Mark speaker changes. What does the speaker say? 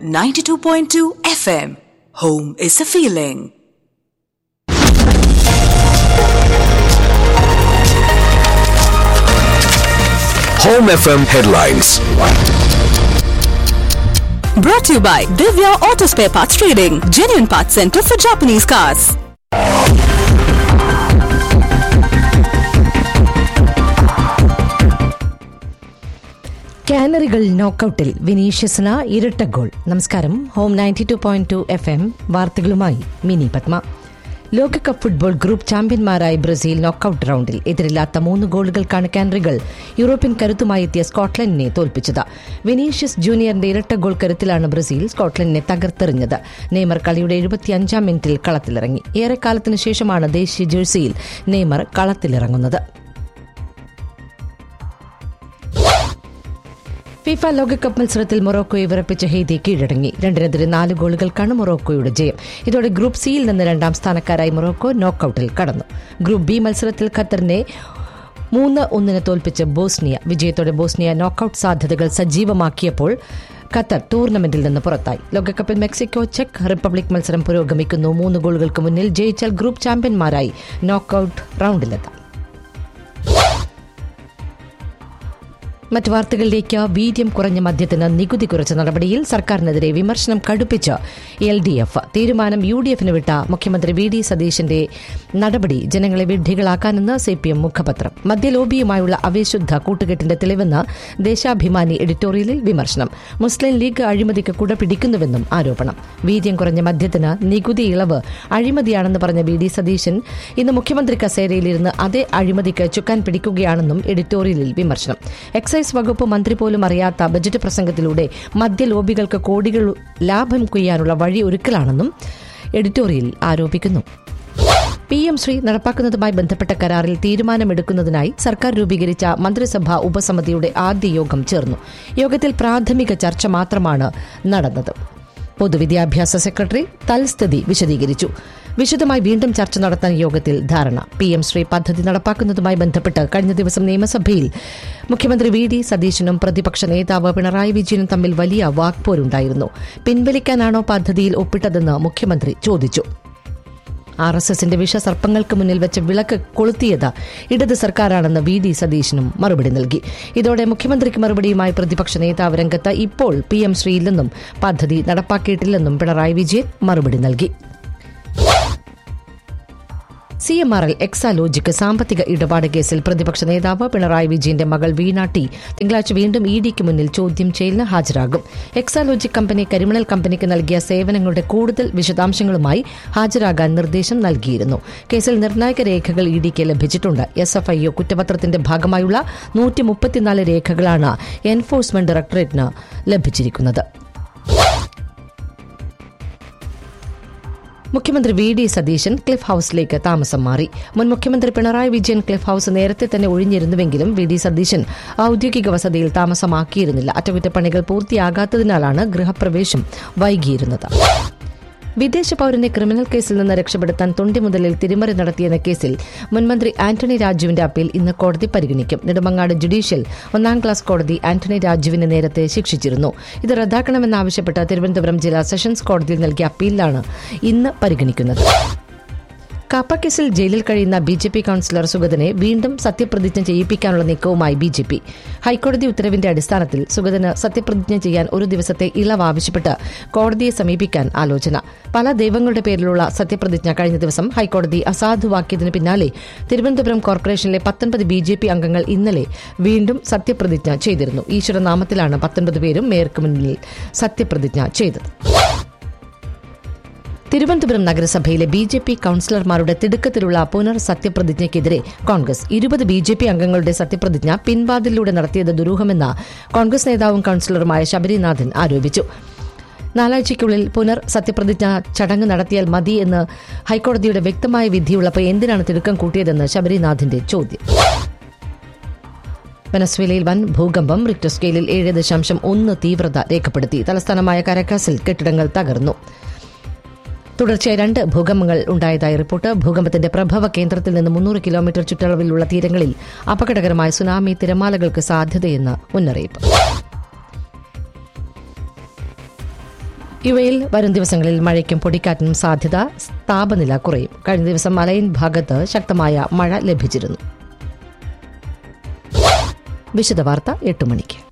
Speaker 1: 92.2 FM. Home is a feeling.
Speaker 2: Home FM headlines.
Speaker 1: Brought to you by Divya Auto Spare Parts Trading, genuine parts center for Japanese cars.
Speaker 3: കാനറികൾ നോക്കൌട്ടിൽ വിനീഷ്യസിന് ഇരട്ട goal നമസ്കാരം home ninety two point two F M വാർത്തകളുമായി മിനി പത്മ ലോകകപ്പ് football group ചാമ്പ്യന്മാരായ Brazil knockout റൌണ്ടിൽ എതിരില്ലാത്ത മൂന്ന് ഗോളുകൾക്കാണ് കാനറികൾ European കരുത്തുമായി എത്തിയ സ്കോട്ട്ലൻഡിനെ തോൽപ്പിച്ചത് വിനീഷ്യസ് ജൂനിയറിന്റെ ഇരട്ട ഗോൾ കരുത്തിലാണ് ബ്രസീൽ സ്കോട്ട്ലൻഡിനെ തകർത്തെറിഞ്ഞത് നെയ്മർ കളിയുടെ എഴുപത്തിയഞ്ചാം മിനിറ്റിൽ കളത്തിലിറങ്ങി ഏറെക്കാലത്തിന് ശേഷമാണ് ദേശീയ ജേഴ്സിയിൽ നെയ്മർ കളത്തിലിറങ്ങുന്നത് ഫിഫ ലോകകപ്പ് മത്സരത്തിൽ മൊറോക്കോയെ വിറപ്പിച്ച ഹെയ്തി കീഴടങ്ങി രണ്ടിനെതിരെ നാല് ഗോളുകൾക്കാണ് മൊറോക്കോയുടെ ജയം ഇതോടെ ഗ്രൂപ്പ് സിയിൽ നിന്ന് രണ്ടാം സ്ഥാനക്കാരായി മൊറോക്കോ നോക്കൌട്ടിൽ കടന്നു ഗ്രൂപ്പ് ബി മത്സരത്തിൽ ഖത്തറിനെ മൂന്ന് ഒന്നിന് തോൽപ്പിച്ച് ബോസ്നിയ വിജയത്തോടെ ബോസ്നിയ നോക്കൌട്ട് സാധ്യതകൾ സജീവമാക്കിയപ്പോൾ ഖത്തർ ടൂർണമെന്റിൽ നിന്ന് പുറത്തായി ലോകകപ്പിൽ മെക്സിക്കോ ചെക്ക് റിപ്പബ്ലിക് മത്സരം പുരോഗമിക്കുന്നു മൂന്ന് ഗോളുകൾക്ക് മുന്നിൽ ജയിച്ചാൽ ഗ്രൂപ്പ് ചാമ്പ്യന്മാരായി നോക്കൌട്ട് റൌണ്ടിലെത്താം മറ്റ് വാർത്തകളിലേക്ക് വീര്യം കുറഞ്ഞ മദ്യത്തിന് നികുതി കുറച്ച നടപടിയിൽ സർക്കാരിനെതിരെ വിമർശനം കടുപ്പിച്ച് എൽ ഡി എഫ് തീരുമാനം യു ഡി എഫിന് വിട്ട മുഖ്യമന്ത്രി വി ഡി സതീശന്റെ നടപടി ജനങ്ങളെ വിഡ്ഢികളാക്കാനെന്ന് സി പി എം മുഖപത്രം മദ്യലോബിയുമായുള്ള അവിശുദ്ധ കൂട്ടുകെട്ടിന്റെ തെളിവെന്ന് ദേശാഭിമാനി എഡിറ്റോറിയലിൽ വിമർശനം മുസ്ലിം ലീഗ് അഴിമതിക്ക് കുട പിടിക്കുന്നുവെന്നും ആരോപണം വീര്യം കുറഞ്ഞ മദ്യത്തിന് നികുതി ഇളവ് അഴിമതിയാണെന്ന് പറഞ്ഞ വി ഡി സതീശൻ ഇന്ന് മുഖ്യമന്ത്രി കസേരയിലിരുന്ന് അതേ അഴിമതിക്ക് ചുക്കാൻ പിടിക്കുകയാണെന്നും എഡിറ്റോറിയലിൽ വിമർശനം എക്സൈസ് വകുപ്പ് മന്ത്രി പോലും അറിയാത്ത ബജറ്റ് പ്രസംഗത്തിലൂടെ മദ്യലോബികൾക്ക് കോടികൾ ലാഭം കൊയ്യാനുള്ള വഴി ഒരുക്കലാണെന്നും എഡിറ്റോറിയലിൽ ആരോപിക്കുന്നു പി എം ശ്രീ നടപ്പാക്കുന്നതുമായി ബന്ധപ്പെട്ട കരാറിൽ തീരുമാനമെടുക്കുന്നതിനായി സർക്കാർ രൂപീകരിച്ച മന്ത്രിസഭാ ഉപസമിതിയുടെ ആദ്യ യോഗം ചേർന്നു യോഗത്തിൽ പ്രാഥമിക ചർച്ച മാത്രമാണ് നടന്നത് പൊതുവിദ്യാഭ്യാസ സെക്രട്ടറി തൽസ്ഥിതി വിശദീകരിച്ചു വിശദമായി വീണ്ടും ചർച്ച നടത്താൻ യോഗത്തിൽ ധാരണ പി എം ശ്രീ പദ്ധതി നടപ്പാക്കുന്നതുമായി ബന്ധപ്പെട്ട് കഴിഞ്ഞ ദിവസം നിയമസഭയിൽ മുഖ്യമന്ത്രി വി ഡി സതീശനും പ്രതിപക്ഷ നേതാവ് പിണറായി വിജയനും തമ്മിൽ വലിയ വാക്പോരുണ്ടായിരുന്നു പിൻവലിക്കാനാണോ പദ്ധതിയിൽ ഒപ്പിട്ടതെന്ന് മുഖ്യമന്ത്രി ചോദിച്ചു ആർ എസ് എസിന്റെ വിഷസർപ്പങ്ങൾക്ക് മുന്നിൽ വെച്ച് വിളക്ക് കൊളുത്തിയത് ഇടത് സർക്കാരാണെന്ന് വി ഡി സതീശനും മറുപടി നൽകി ഇതോടെ മുഖ്യമന്ത്രിക്ക് മറുപടിയുമായി പ്രതിപക്ഷ നേതാവ് രംഗത്ത് ഇപ്പോൾ പി എം ശ്രീയില്ലെന്നും പദ്ധതി നടപ്പാക്കിയിട്ടില്ലെന്നും പിണറായി വിജയൻ മറുപടി നൽകി സി എം ആർ എൽ എക്സാലോജിക്ക് സാമ്പത്തിക ഇടപാട് കേസിൽ പ്രതിപക്ഷ നേതാവ് പിണറായി വിജയന്റെ മകൾ വീണ ടി തിങ്കളാഴ്ച വീണ്ടും ഇ ഡിക്ക് മുന്നിൽ ചോദ്യം ചെയ്യലിന് ഹാജരാകും എക്സാലോജിക് കമ്പനി കരിമണൽ കമ്പനിക്ക് നൽകിയ സേവനങ്ങളുടെ കൂടുതൽ വിശദാംശങ്ങളുമായി ഹാജരാകാൻ നിർദ്ദേശം നൽകിയിരുന്നു കേസിൽ നിർണായക രേഖകൾ ഇ ഡിക്ക് ലഭിച്ചിട്ടുണ്ട് എസ് എഫ് ഐ ഒ കുറ്റപത്രത്തിന്റെ ഭാഗമായുള്ള നൂറ്റി മുപ്പത്തിനാല് രേഖകളാണ് എൻഫോഴ്സ്മെന്റ് ഡയറക്ടറേറ്റിന് ലഭിച്ചിരിക്കുന്നത് മുഖ്യമന്ത്രി വി ഡി സതീശൻ ക്ലിഫ് ഹൌസിലേക്ക് താമസം മാറി മുൻ മുഖ്യമന്ത്രി പിണറായി വിജയൻ ക്ലിഫ് ഹൌസ് നേരത്തെ തന്നെ ഒഴിഞ്ഞിരുന്നുവെങ്കിലും വി ഡി സതീശൻ ഔദ്യോഗിക വസതിയിൽ താമസമാക്കിയിരുന്നില്ല അറ്റകുറ്റപ്പണികൾ പൂർത്തിയാകാത്തതിനാലാണ് ഗൃഹപ്രവേശം വൈകിയിരുന്നത് വിദേശ പൌരനെ ക്രിമിനൽ കേസിൽ നിന്ന് രക്ഷപ്പെടുത്താൻ തൊണ്ടിമുതലിൽ തിരിമറി നടത്തിയെന്ന കേസിൽ മുൻമന്ത്രി ആന്റണി രാജുവിന്റെ അപ്പീൽ ഇന്ന് കോടതി പരിഗണിക്കും നെടുമങ്ങാട് ജുഡീഷ്യൽ ഒന്നാം ക്ലാസ് കോടതി ആന്റണി രാജുവിനെ നേരത്തെ ശിക്ഷിച്ചിരുന്നു ഇത് റദ്ദാക്കണമെന്നാവശ്യപ്പെട്ട് തിരുവനന്തപുരം ജില്ലാ സെഷൻസ് കോടതിയിൽ നൽകിയ അപ്പീലിലാണ് ഇന്ന് പരിഗണിക്കുന്നത് കാപ്പ കേസിൽ ജയിലിൽ കഴിയുന്ന ബി ജെ പി കൌൺസിലർ സുഗതനെ വീണ്ടും സത്യപ്രതിജ്ഞ ചെയ്യിപ്പിക്കാനുള്ള നീക്കവുമായി ബി ജെ പി ഹൈക്കോടതി ഉത്തരവിന്റെ അടിസ്ഥാനത്തിൽ സുഗതന് സത്യപ്രതിജ്ഞ ചെയ്യാൻ ഒരു ദിവസത്തെ ഇളവ് ആവശ്യപ്പെട്ട് കോടതിയെ സമീപിക്കാൻ ആലോചന പല ദൈവങ്ങളുടെ പേരിലുള്ള സത്യപ്രതിജ്ഞ കഴിഞ്ഞ ദിവസം ഹൈക്കോടതി അസാധുവാക്കിയതിന് പിന്നാലെ തിരുവനന്തപുരം കോർപ്പറേഷനിലെ പത്തൊൻപത് ബി ജെ പി അംഗങ്ങൾ ഇന്നലെ വീണ്ടും സത്യപ്രതിജ്ഞ ചെയ്തിരുന്നു ഈശ്വരനാമത്തിലാണ് പത്തൊൻപത് പേരും മേയർക്ക് മുന്നിൽ സത്യപ്രതിജ്ഞ ചെയ്തത് തിരുവനന്തപുരം നഗരസഭയിലെ ബി ജെ പി കൌൺസിലർമാരുടെ തിടുക്കത്തിലുള്ള പുനർ സത്യപ്രതിജ്ഞയ്ക്കെതിരെ കോൺഗ്രസ് ഇരുപത് ബി ജെ പി അംഗങ്ങളുടെ സത്യപ്രതിജ്ഞ പിൻവാതിലൂടെ നടത്തിയത് ദുരൂഹമെന്ന് കോൺഗ്രസ് നേതാവും കൌൺസിലറുമായ ശബരിനാഥൻ ആരോപിച്ചു നാലാഴ്ചയ്ക്കുള്ളിൽ പുനർ സത്യപ്രതിജ്ഞ ചടങ്ങ് നടത്തിയാൽ മതി എന്ന് ഹൈക്കോടതിയുടെ വ്യക്തമായ വിധിയുള്ളപ്പോൾ എന്തിനാണ് തിടുക്കം കൂട്ടിയതെന്ന് ശബരിനാഥിന്റെ ചോദ്യം വെനസ്വേലയിൽ വൻ ഭൂകമ്പം റിക്ടർ സ്കെയിലിൽ ഏഴ് ദശാംശം ഒന്ന് തീവ്രത രേഖപ്പെടുത്തി തലസ്ഥാനമായ കരക്കാസിൽ കെട്ടിടങ്ങൾ തകർന്നു തുടർച്ചയായി രണ്ട് ഭൂകമ്പങ്ങൾ ഉണ്ടായതായി റിപ്പോർട്ട് ഭൂകമ്പത്തിന്റെ പ്രഭവ കേന്ദ്രത്തിൽ നിന്ന് മുന്നൂറ് കിലോമീറ്റർ ചുറ്റളവിലുള്ള തീരങ്ങളിൽ അപകടകരമായ സുനാമി തിരമാലകൾക്ക് സാധ്യതയെന്ന് മുന്നറിയിപ്പ് ഇവയിൽ വരും ദിവസങ്ങളിൽ മഴയ്ക്കും പൊടിക്കാറ്റിനും സാധ്യത താപനില കുറയും കഴിഞ്ഞ ദിവസം മലയൻ ഭാഗത്ത് ശക്തമായ മഴ ലഭിച്ചിരുന്നു വിശദവാർത്ത എട്ട് മണിക്ക്